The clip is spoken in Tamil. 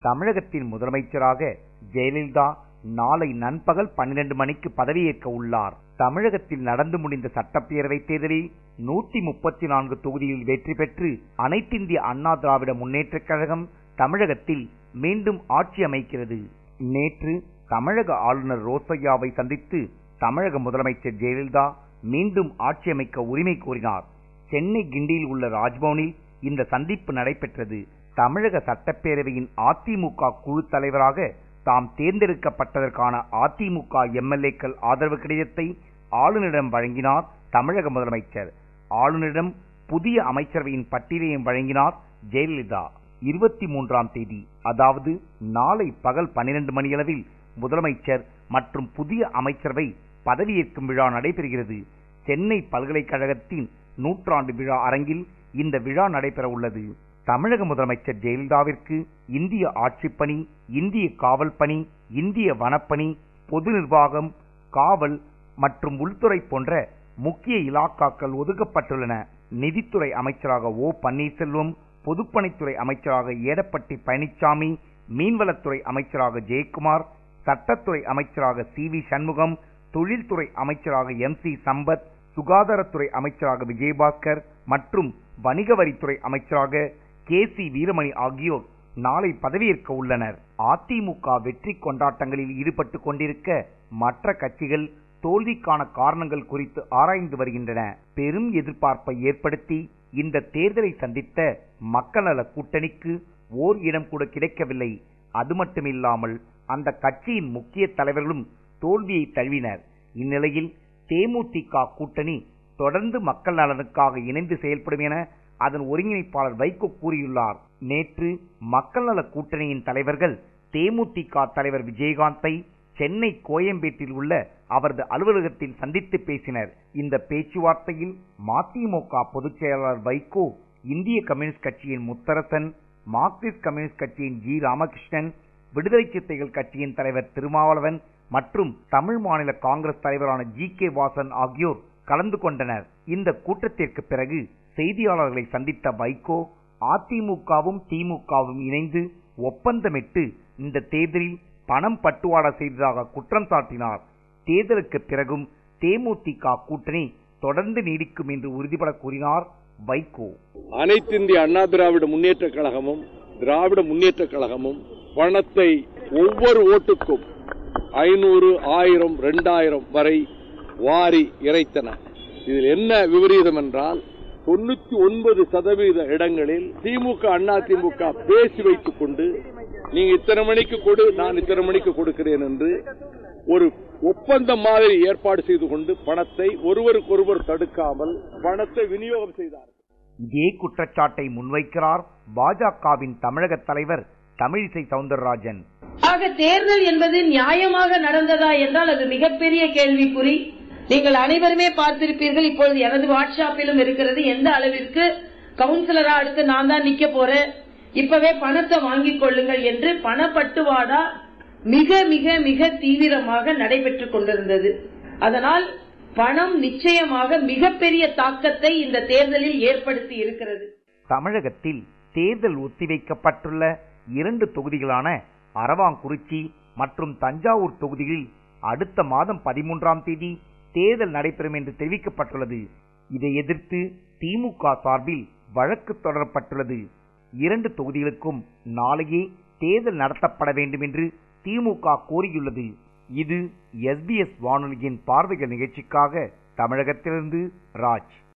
தமிழகத்தின் முதலமைச்சராக ஜெயலலிதா நாளை நண்பகல் பன்னிரண்டு மணிக்கு பதவியேற்க உள்ளார் தமிழகத்தில் நடந்து முடிந்த சட்டப்பேரவை தேர்தலில் நூத்தி முப்பத்தி நான்கு தொகுதியில் வெற்றி பெற்று அனைத்திந்திய அண்ணா திராவிட முன்னேற்றக் கழகம் தமிழகத்தில் மீண்டும் ஆட்சி அமைக்கிறது நேற்று தமிழக ஆளுநர் ரோசையாவை சந்தித்து தமிழக முதலமைச்சர் ஜெயலலிதா மீண்டும் ஆட்சி அமைக்க உரிமை கோரினார் சென்னை கிண்டியில் உள்ள ராஜ்பவனில் இந்த சந்திப்பு நடைபெற்றது தமிழக சட்டப்பேரவையின் அதிமுக குழு தலைவராக தாம் தேர்ந்தெடுக்கப்பட்டதற்கான அதிமுக எம்எல்ஏக்கள் ஆதரவு கடிதத்தை ஆளுநரிடம் வழங்கினார் தமிழக முதலமைச்சர் ஆளுநரிடம் புதிய அமைச்சரவையின் பட்டியலையும் வழங்கினார் ஜெயலலிதா இருபத்தி மூன்றாம் தேதி அதாவது நாளை பகல் பன்னிரண்டு மணியளவில் முதலமைச்சர் மற்றும் புதிய அமைச்சரவை பதவியேற்கும் விழா நடைபெறுகிறது சென்னை பல்கலைக்கழகத்தின் நூற்றாண்டு விழா அரங்கில் இந்த விழா நடைபெற உள்ளது தமிழக முதலமைச்சர் ஜெயலலிதாவிற்கு இந்திய ஆட்சிப்பணி இந்திய காவல் பணி இந்திய வனப்பணி பொது நிர்வாகம் காவல் மற்றும் உள்துறை போன்ற முக்கிய இலாக்காக்கள் ஒதுக்கப்பட்டுள்ளன நிதித்துறை அமைச்சராக ஓ பன்னீர்செல்வம் பொதுப்பணித்துறை அமைச்சராக ஏடப்பட்டி பழனிசாமி மீன்வளத்துறை அமைச்சராக ஜெயக்குமார் சட்டத்துறை அமைச்சராக சி வி சண்முகம் தொழில்துறை அமைச்சராக எம் சி சம்பத் சுகாதாரத்துறை அமைச்சராக விஜயபாஸ்கர் மற்றும் வணிக வரித்துறை அமைச்சராக கே சி வீரமணி ஆகியோர் நாளை பதவியேற்க உள்ளனர் அதிமுக வெற்றி கொண்டாட்டங்களில் ஈடுபட்டு கொண்டிருக்க மற்ற கட்சிகள் தோல்விக்கான காரணங்கள் குறித்து ஆராய்ந்து வருகின்றன பெரும் எதிர்பார்ப்பை ஏற்படுத்தி இந்த தேர்தலை சந்தித்த மக்கள் நல கூட்டணிக்கு ஓர் இடம் கூட கிடைக்கவில்லை அது மட்டுமில்லாமல் அந்த கட்சியின் முக்கிய தலைவர்களும் தோல்வியை தழுவினர் இந்நிலையில் தேமுதிக கூட்டணி தொடர்ந்து மக்கள் நலனுக்காக இணைந்து செயல்படும் என அதன் ஒருங்கிணைப்பாளர் வைகோ கூறியுள்ளார் நேற்று மக்கள் நல கூட்டணியின் தலைவர்கள் தேமுதிக தலைவர் விஜயகாந்தை சென்னை கோயம்பேட்டில் உள்ள அவரது அலுவலகத்தில் சந்தித்து பேசினர் இந்த பேச்சுவார்த்தையில் மதிமுக பொதுச் செயலாளர் வைகோ இந்திய கம்யூனிஸ்ட் கட்சியின் முத்தரசன் மார்க்சிஸ்ட் கம்யூனிஸ்ட் கட்சியின் ஜி ராமகிருஷ்ணன் விடுதலை சிறுத்தைகள் கட்சியின் தலைவர் திருமாவளவன் மற்றும் தமிழ் மாநில காங்கிரஸ் தலைவரான ஜி கே வாசன் ஆகியோர் கலந்து கொண்டனர் இந்த கூட்டத்திற்கு பிறகு செய்தியாளர்களை சந்தித்த வைகோ அதிமுகவும் திமுகவும் இணைந்து ஒப்பந்தமிட்டு இந்த தேர்தலில் பணம் பட்டுவாடா செய்ததாக குற்றம் சாட்டினார் தேர்தலுக்கு பிறகும் தேமுதிக கூட்டணி தொடர்ந்து நீடிக்கும் என்று உறுதிபட கூறினார் வைகோ அனைத்து இந்திய அண்ணா திராவிட முன்னேற்ற கழகமும் திராவிட முன்னேற்ற கழகமும் பணத்தை ஒவ்வொரு ஓட்டுக்கும் ஐநூறு ஆயிரம் இரண்டாயிரம் வரை வாரி இறைத்தன இதில் என்ன விபரீதம் என்றால் தொண்ணூத்தி ஒன்பது சதவீத இடங்களில் திமுக அண்ணா திமுக பேசி வைத்துக் கொண்டு நீங்க இத்தனை மணிக்கு கொடு நான் இத்தனை மணிக்கு கொடுக்கிறேன் என்று ஒரு ஒப்பந்தம் மாதிரி ஏற்பாடு செய்து கொண்டு பணத்தை ஒருவருக்கொருவர் தடுக்காமல் பணத்தை விநியோகம் செய்தார் இதே குற்றச்சாட்டை முன்வைக்கிறார் பாஜகவின் தமிழக தலைவர் தமிழிசை சவுந்தரராஜன் ஆக தேர்தல் என்பது நியாயமாக நடந்ததா என்றால் அது மிகப்பெரிய கேள்விக்குறி நீங்கள் அனைவருமே பார்த்திருப்பீர்கள் இப்பொழுது எனது வாட்ஸ்அப்பிலும் இருக்கிறது எந்த அளவிற்கு கவுன்சிலரா அடுத்து நான் தான் நிக்க போறேன் இப்பவே பணத்தை வாங்கிக் கொள்ளுங்கள் என்று பணப்பட்டுவாடா மிக மிக மிக தீவிரமாக நடைபெற்றுக் கொண்டிருந்தது அதனால் பணம் நிச்சயமாக மிகப்பெரிய தாக்கத்தை இந்த தேர்தலில் ஏற்படுத்தி இருக்கிறது தமிழகத்தில் தேர்தல் ஒத்திவைக்கப்பட்டுள்ள இரண்டு தொகுதிகளான அரவாங்குறிச்சி மற்றும் தஞ்சாவூர் தொகுதிகளில் அடுத்த மாதம் பதிமூன்றாம் தேதி தேர்தல் நடைபெறும் என்று தெரிவிக்கப்பட்டுள்ளது இதை எதிர்த்து திமுக சார்பில் வழக்கு தொடரப்பட்டுள்ளது இரண்டு தொகுதிகளுக்கும் நாளையே தேர்தல் நடத்தப்பட வேண்டும் என்று திமுக கோரியுள்ளது இது எஸ்பிஎஸ் வானொலியின் பார்வைகள் நிகழ்ச்சிக்காக தமிழகத்திலிருந்து ராஜ்